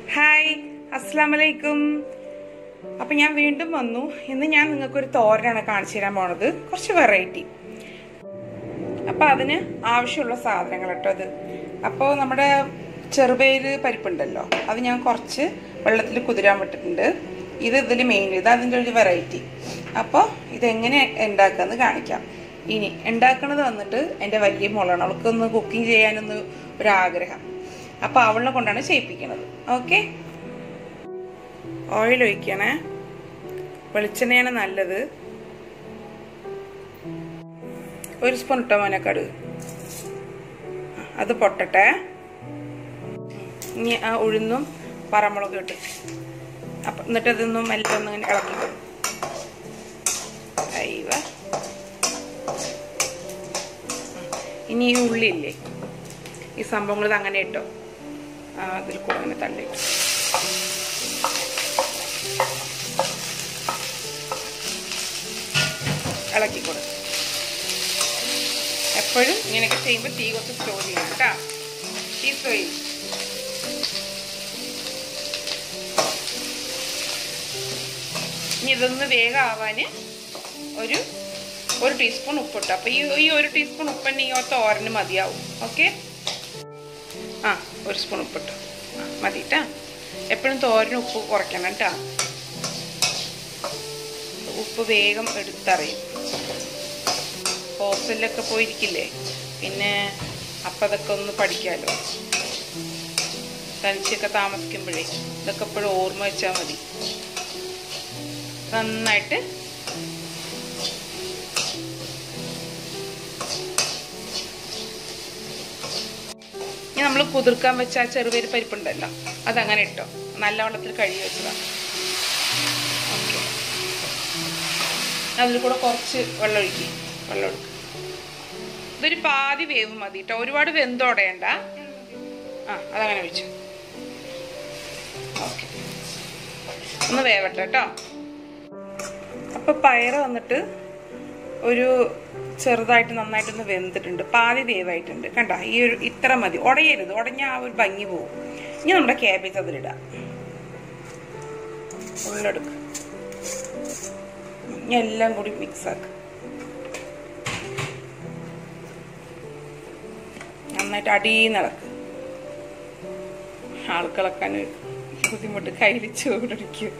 hi അസ്സാം വലൈക്കും അപ്പം ഞാൻ വീണ്ടും വന്നു ഇന്ന് ഞാൻ നിങ്ങൾക്കൊരു തോരനാണ് കാണിച്ചു തരാൻ പോണത് കുറച്ച് വെറൈറ്റി അപ്പം അതിന് ആവശ്യമുള്ള സാധനങ്ങൾ കേട്ടോ അത് അപ്പോൾ നമ്മുടെ ചെറുപയര് പരിപ്പുണ്ടല്ലോ അത് ഞാൻ കുറച്ച് വെള്ളത്തിൽ കുതിരാൻ വിട്ടിട്ടുണ്ട് ഇത് ഇതിൽ മെയിൻ ഇത് അതിൻ്റെ ഒരു വെറൈറ്റി അപ്പോൾ ഇതെങ്ങനെ ഉണ്ടാക്കാമെന്ന് കാണിക്കാം ഇനി ഉണ്ടാക്കുന്നത് വന്നിട്ട് എൻ്റെ വലിയ മോളാണ് അവൾക്കൊന്ന് കുക്കിംഗ് ചെയ്യാനൊന്ന് ഒരാഗ്രഹം അപ്പോൾ അവളെ കൊണ്ടാണ് ചെയ്യിപ്പിക്കുന്നത് ഓക്കെ ഓയിൽ ഒഴിക്കണേ വെളിച്ചെണ്ണയാണ് നല്ലത് ഒരു സ്പൂൺ ഇട്ടോ മോനക്കട് അത് പൊട്ടട്ടെ ഇനി ആ ഉഴുന്നും പറമുളകും ഇട്ട് അപ്പം എന്നിട്ട് അതൊന്നും മെല്ലെ ഒന്ന് ഇങ്ങനെ ഇളക്കി അയ്യവ ഇനി ഈ ഉള്ളിയില്ലേ ഈ സംഭവങ്ങൾ ഇത് അങ്ങനെ ഇട്ടോ ആ അതിൽ കൂടെ അങ്ങനെ തള്ളിയിട്ടു ഇളക്കി കൊടുക്കും എപ്പോഴും ഇങ്ങനെയൊക്കെ ചെയ്യുമ്പോൾ തീ കുറച്ച് സ്ലോ ചെയ്യണം കേട്ടോ തീ സ്ലോ ചെയ്യും ഇനി ഇതൊന്ന് വേഗം ആവാൻ ഒരു ഒരു ടീസ്പൂൺ ഉപ്പിട്ടു അപ്പോൾ ഈ ഈ ഒരു ടീസ്പൂൺ ഉപ്പന്നെ ഈ തോരന് മതിയാവും ഓക്കെ ആ ഒരു സ്പൂൺ ഉപ്പിട്ടു ആ മതി കേട്ടാ എപ്പോഴും തോരന് ഉപ്പ് കുറയ്ക്കണം കേട്ടോ ഉപ്പ് വേഗം എടുത്തറിയും ഹോസ്റ്റലിലൊക്കെ പോയിരിക്കില്ലേ പിന്നെ അപ്പം അതൊക്കെ ഒന്ന് പഠിക്കാമല്ലോ തനിച്ചൊക്കെ താമസിക്കുമ്പോഴേ ഇതൊക്കെ എപ്പോഴും ഓർമ്മ വെച്ചാൽ മതി നന്നായിട്ട് ഇനി നമ്മൾ കുതിർക്കാൻ വെച്ച ആ ചെറുപേര് പരിപ്പുണ്ടല്ലോ അതങ്ങനെ ഇട്ടോ നല്ല വെള്ളത്തിൽ കഴുകി വെച്ചതാണ് ഓക്കെ അതിൽ കൂടെ കുറച്ച് വെള്ളം ഒഴിക്കി വെള്ളം ഒഴിക്കും ഇതൊരു പാതി വേവ് മതി കേട്ടോ ഒരുപാട് വെന്തോടയണ്ട ആ അതങ്ങനെ ഒഴിച്ചു ഓക്കെ ഒന്ന് വേവട്ടെ കേട്ടോ അപ്പോൾ പയറ് വന്നിട്ട് ഒരു ചെറുതായിട്ട് നന്നായിട്ടൊന്ന് വെന്തിട്ടുണ്ട് പാതി വേവായിട്ടുണ്ട് കണ്ട ഈ ഒരു ഇത്ര മതി ഉടയരുത് ഉടഞ്ഞ ആ ഒരു ഭംഗി പോകും ഇനി നമ്മുടെ ക്യാബേജ് അതിലിടാം ഉള്ളെടുക്കുക ഇനി എല്ലാം കൂടി മിക്സ് ആക്കുക നന്നായിട്ട് അടിയിൽ നടക്കുക ആൾക്കിളക്കാൻ ബുദ്ധിമുട്ട് കയ്യിൽ ചൂടടിക്കുക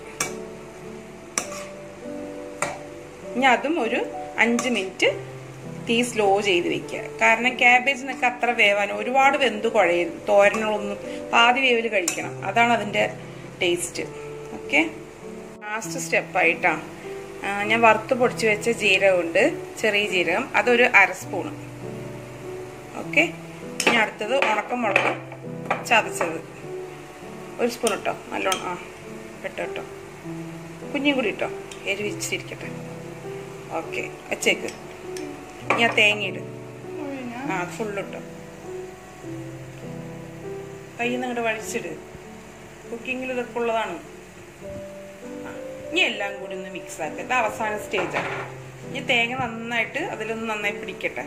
ഇനി അതും ഒരു അഞ്ച് മിനിറ്റ് തീ സ്ലോ ചെയ്ത് വെക്കുക കാരണം ക്യാബേജിനൊക്കെ അത്ര വേവാൻ ഒരുപാട് വെന്ത് കുഴയരുത് തോരനുകളൊന്നും പാതി വേവിൽ കഴിക്കണം അതാണ് അതിൻ്റെ ടേസ്റ്റ് ഓക്കെ ലാസ്റ്റ് സ്റ്റെപ്പായിട്ടാണ് ഞാൻ വറുത്ത് പൊടിച്ച് വെച്ച ജീരകമുണ്ട് ചെറിയ ജീരകം അതൊരു അര സ്പൂണ് ഓക്കെ ഇനി അടുത്തത് ഉണക്കമുളക് ചതച്ചത് ഒരു സ്പൂൺ ഇട്ടോ നല്ലോണം ആ ഇട്ടോ ഇട്ടോ കുഞ്ഞും കൂടി ഇട്ടോ എരിവിച്ചിരിക്കട്ടെ ഓക്കെ വെച്ചേക്ക് ഞാൻ തേങ്ങ ഇട് ആ ഫുള്ളിട്ടോ കയ്യിൽ നിന്ന് ഇങ്ങോട്ട് വഴിച്ചിട് കുക്കിങ്ങിൽ ഇതൊക്കെ ഉള്ളതാണ് ഇനി എല്ലാം കൂടി ഒന്ന് മിക്സ് ആക്കുക ഇത് അവസാന സ്റ്റേജാണ് ഇനി തേങ്ങ നന്നായിട്ട് അതിലൊന്ന് നന്നായി പിടിക്കട്ടെ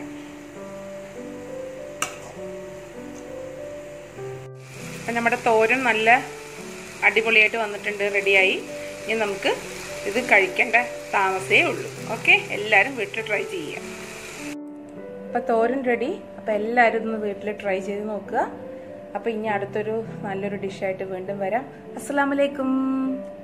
അപ്പം നമ്മുടെ തോരൻ നല്ല അടിപൊളിയായിട്ട് വന്നിട്ടുണ്ട് റെഡിയായി ഇനി നമുക്ക് ഇത് കഴിക്കേണ്ട താമസേ ഉള്ളൂ ഓക്കെ എല്ലാവരും വീട്ടിൽ ട്രൈ ചെയ്യുക അപ്പം തോരൻ റെഡി അപ്പം എല്ലാവരും ഒന്ന് വീട്ടിൽ ട്രൈ ചെയ്ത് നോക്കുക അപ്പം ഇനി അടുത്തൊരു നല്ലൊരു ഡിഷായിട്ട് വീണ്ടും വരാം അസ്സാം വലൈക്കും